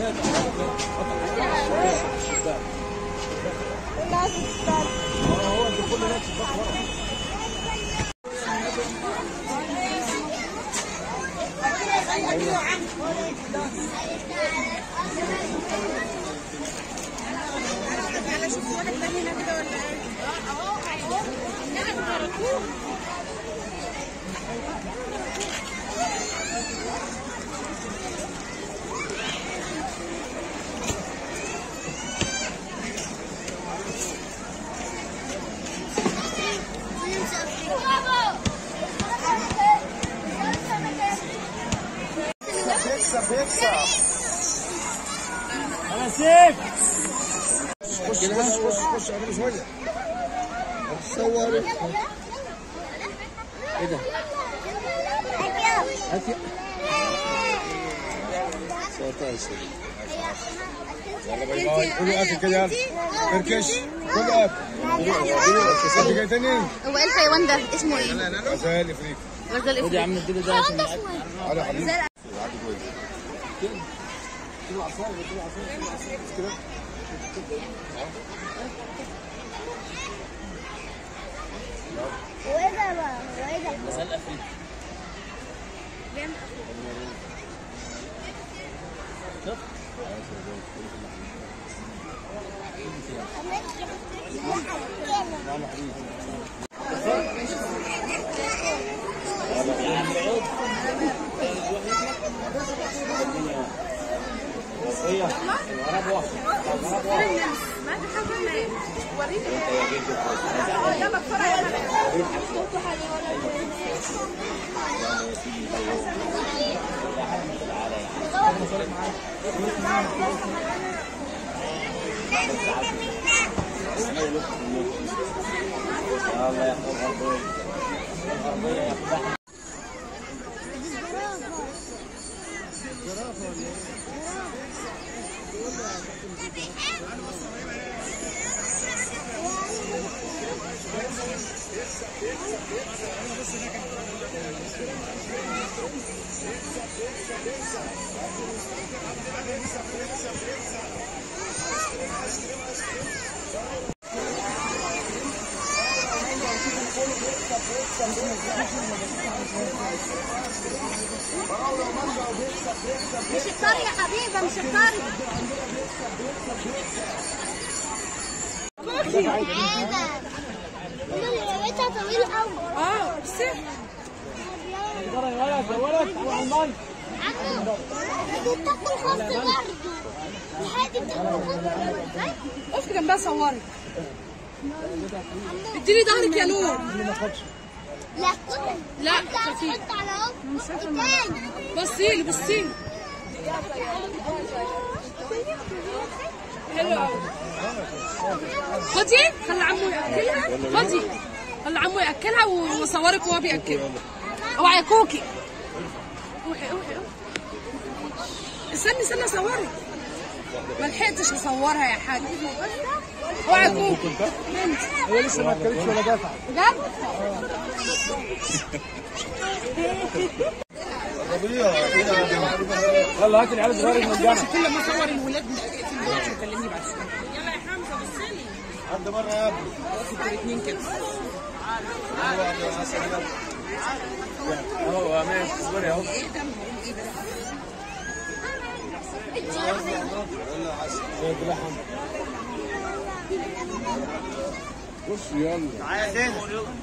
بيكسب بيكسب انا سيف خش خش خش خش اعمل شويه تصور ايه ده؟ هات يا- يلا باي باي قولوا اكل كده فركش خد اكل انت جاي تاني هو ايه الحيوان ده اسمه ايه؟ غزال افريقي غزال خد يا افريقي عم اديله ده عشان ياكل. تعالى يا حبيبي وايه ده بقى؟ وايه ده؟ غزال افريقي شوف مش الطري يا حبيبه مش الطري ايه ده؟ لقيتها طويل قوي اه بصي ولد ولد على الماي عمو دي بتاكل خس برضه الحاجة دي بتاكل خس برضه اقف جنبها صوري اديني ظهرك يا لور لا كل لا، انت خفيف. هتحط على اهو تاني بصي لي بصي لي حلو قوي خدي خلي عمو ياكلها خدي خلي عمو ياكلها وصورك وهو بياكلها اوعي يا كوكي روحي روحي روحي استني استني اصورك ما لحقتش اصورها يا حاج اوعي يا كوكي بنتي هي لسه ما اكلتش ولا دافع بجد يلا هات العيال الصغير من الجامعه كل ما اصور الولاد مش هتقفل دلوقتي وكلمني بعد شويه يلا يا حمزه بصلي عد مره يا ابني انتوا الاثنين كده اهو ماشي اصبري اهو ايه ده ما هو ايه ده بص يلا تعالى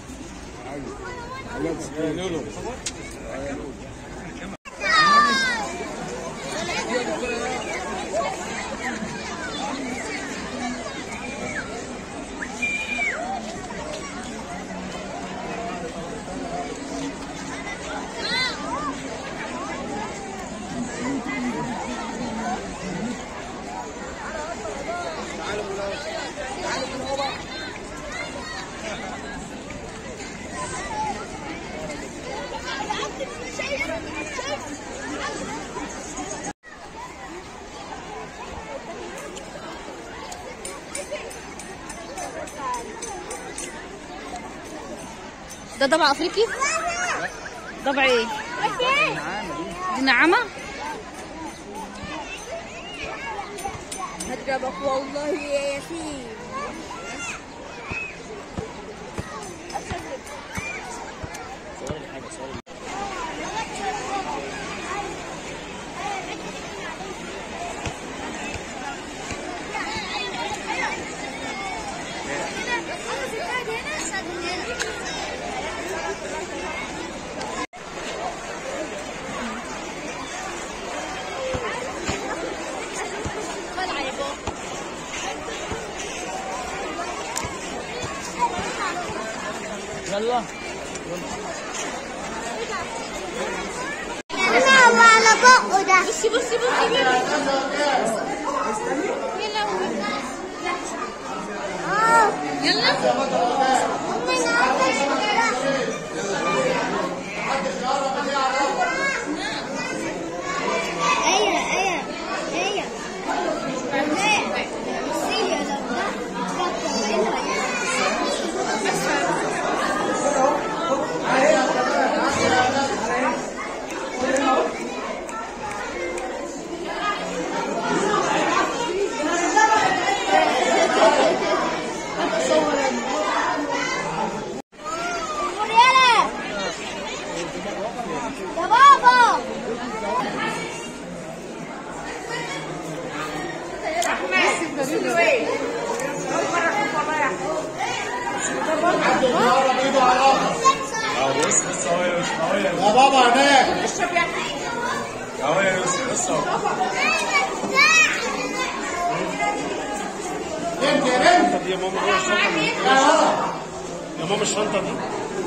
يلا ده ضبع افريقي؟ ضبع ايه؟ دي نعامة؟ عجبك والله يا ياسين يلا انا هو على بقه ده بصي بصي بصي اه يلا ايه ايه ايه بصي يا لو ده مريالة يا بابا اه بص بص اهو يا يوسف اهو يا يا بابا هناك اهو يا يوسف بص اهو الشنطة دي يا ماما هو الشنطة دي يا ماما الشنطة دي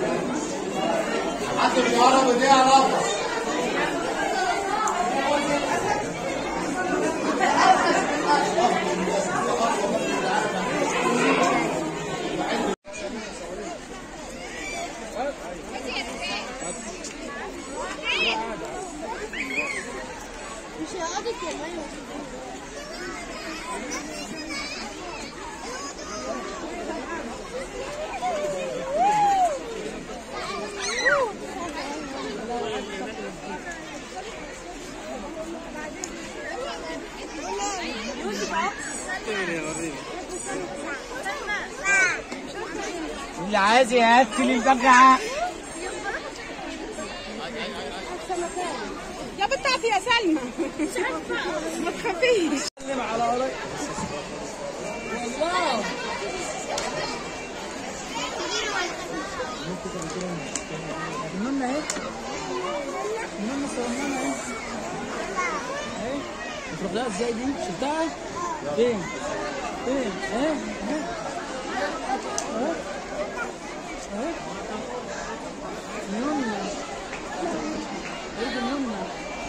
حد بالعربي دي عرفها مش هقعدك يا ماما اللي عايز ياكل البقعه يا بتعرفي يا سلمى ما تخافيش سلم على قريب والله المهم اهي المهم صغننه اهي اهي بتروح لها ازاي دي شفتها فين فين اهي اهي اهي اهي نمنا ايه نمنا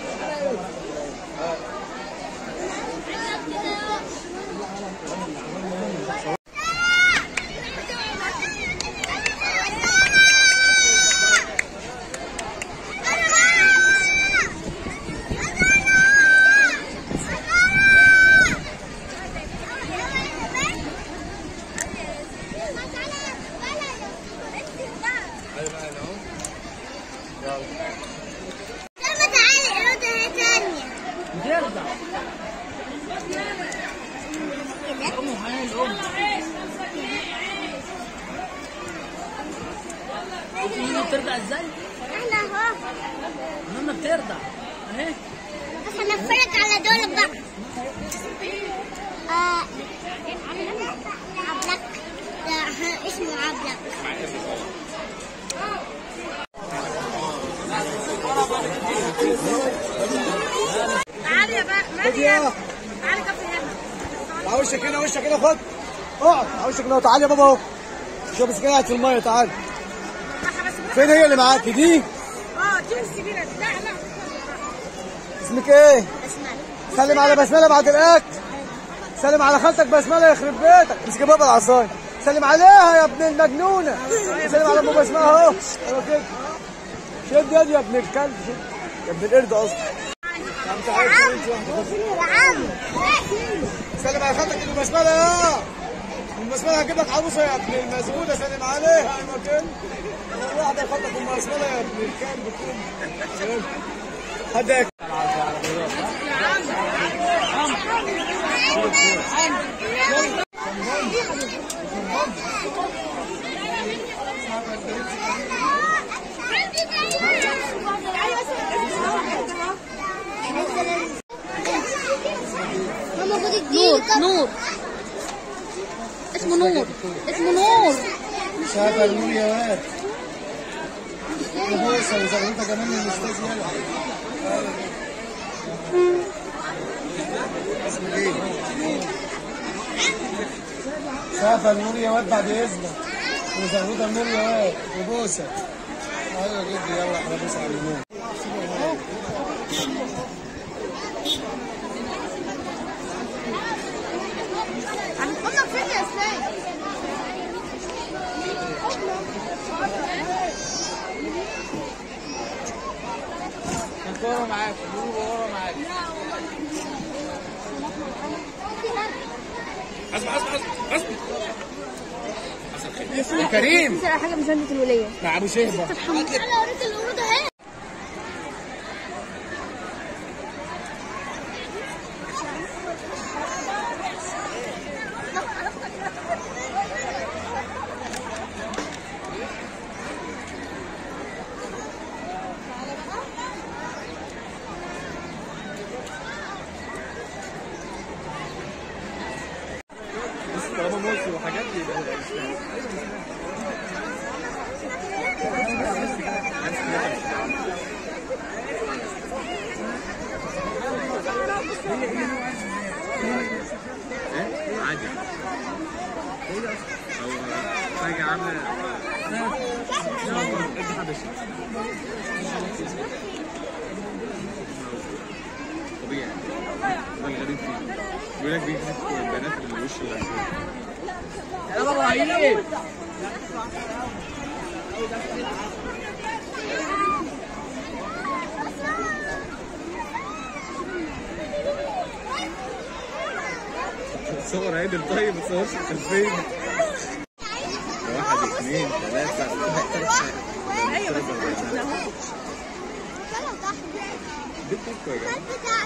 لما تعالي عودها تانية بترضع أم حنان الأم شوفي هنا بترضع ازاي؟ احنا اهو ماما بترضع اهي بس هنفرج على دول بقى آه عبلك ده ها- اسمه عبلك تعالي يا بقى مريم تعالي كفي هنا تعال وشك هنا وشك هنا خد اقعد تعال وشك هنا تعال يا بابا اهو شوف بس كده قاعد في الميه تعال فين هي اللي معاك دي اه دي الكبيره دي لا لا اسمك ايه اسمع سلم على بسمله بعد الاكل سلم على خالتك بسمله يخرب بيتك امسك يا بابا العصايه سلم عليها يا ابن المجنونه سلم على ام بسمله اهو ايوه كده شد يد يا ابن الكلب شد يا ابن القرد قصدي يا عم تعال تعال انت واحده يا عم سلم على خالتك ام بسمله يا ام بسمله هجيب لك عروسه يا ابن المزبوده سلم عليها ايوه كده واحده خالتك ام بسمله يا ابن الكلب كده هداك عين سافر نور يا واد بوسه وزغلطه كمان من الاستاذ يلا اسمك ايه؟ سافر نور يا واد بعد اذنك وزغلطه نور يا واد وبوسه ايوه جدي يلا احنا بوسه على النور هنتفرج فين يا اسلام ورا معاك ورا معاك كريم تسرق حاجه من سنه الوليه مع ابو شهبه انا قريت الورود اهي طالما موسي وحاجات دي يبقى عادي او حاجه عامله ادي حبشي طبيعي ده الغريب فيه بيقول لك بيكذب البنات اللي الوش اللي يا بابا عيني صور عدل طيب ما تصورش الخلفيه واحد اثنين ثلاثة ايوه بس دي بتاعتكم يا جماعة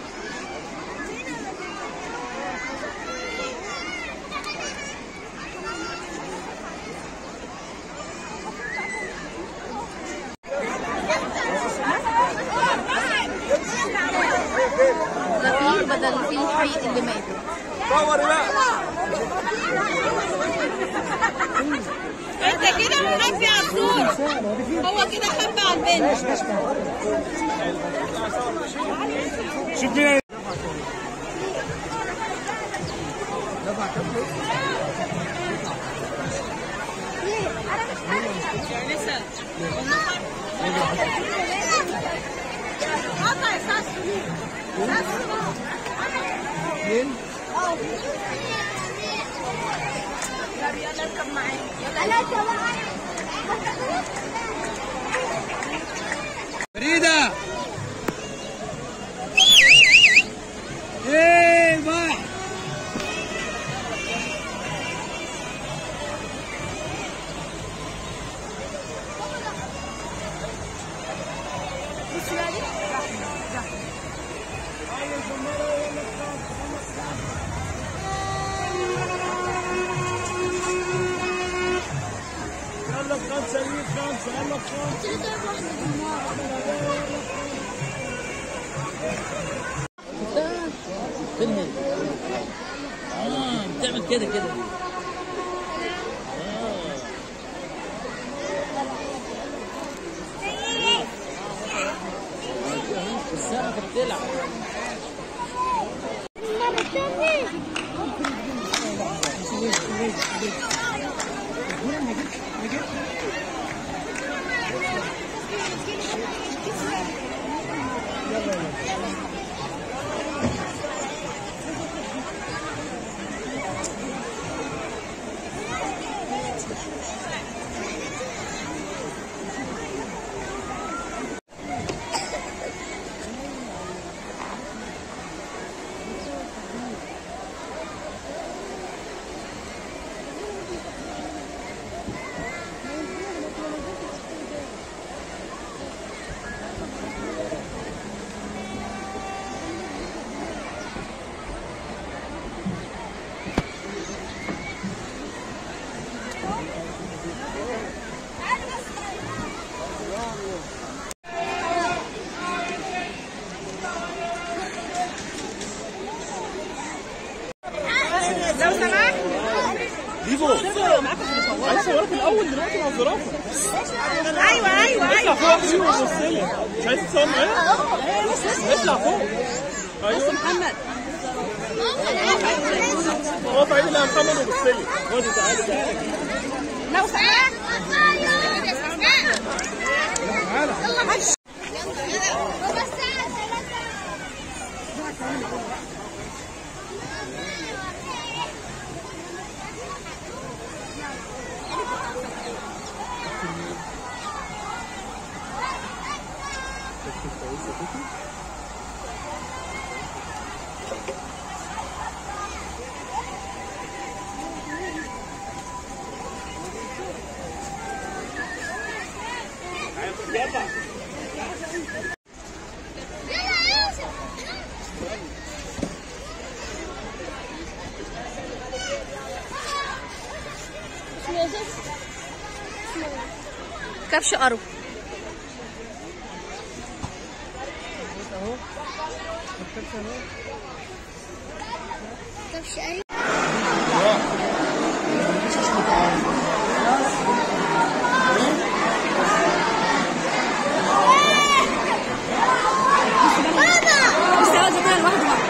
ده فيه بدل فيه الحي اللي مات انت كده مخبي على الصورة هو كده خبي على البنت شوف مين مين؟ فريدة ايه بقى يلا بخمسة يجيب خمسة يلا بخمسة فين هي؟ اه بتعمل كده كده آه. السمكة بتلعب مع الزرافه ايوه ايوه اطلع ايوه فوق احسن وبص لي مش عايز تصور معايا اطلع فوق ايوه محمد اقف عيني يا محمد وبص لي خدي تعالي تعالي لو سمحت كبش قرو كبش اي بس هو ده كده لوحده بقى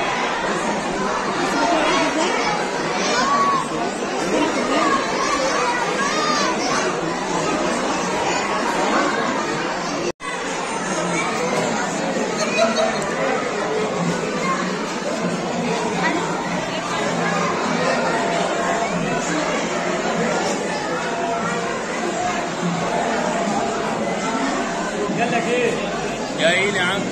جايين يا عم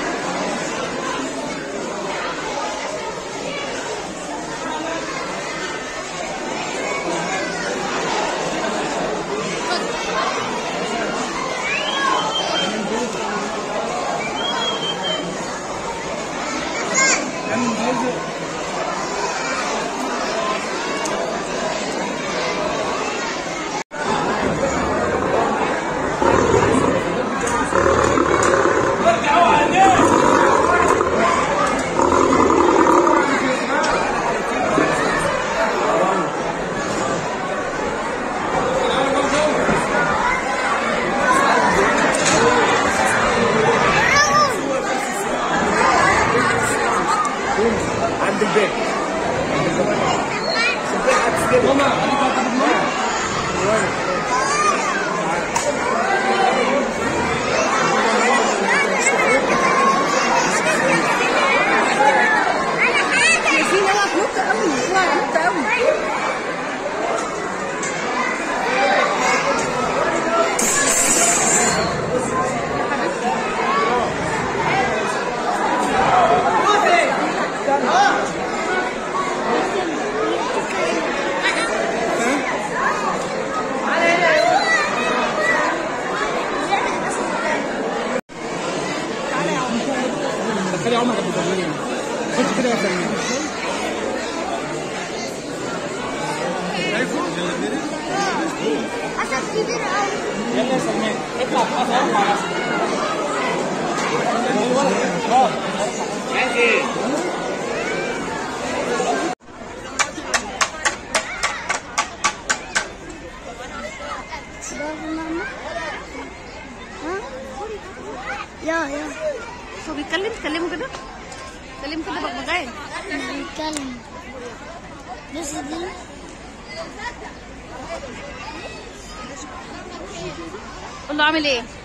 عند البيت في هو هتنط قوي هو هينط قوي دخلي عمر ابو سلمان خد كده يا سلمان اسد كبير قوي يلا يا سلمان اطلع اطلع مع نفسك بابا ماما ها يا يا هو بيتكلم كلمه كده كلمه كده بغبغان بيتكلم بص دي قول له عامل ايه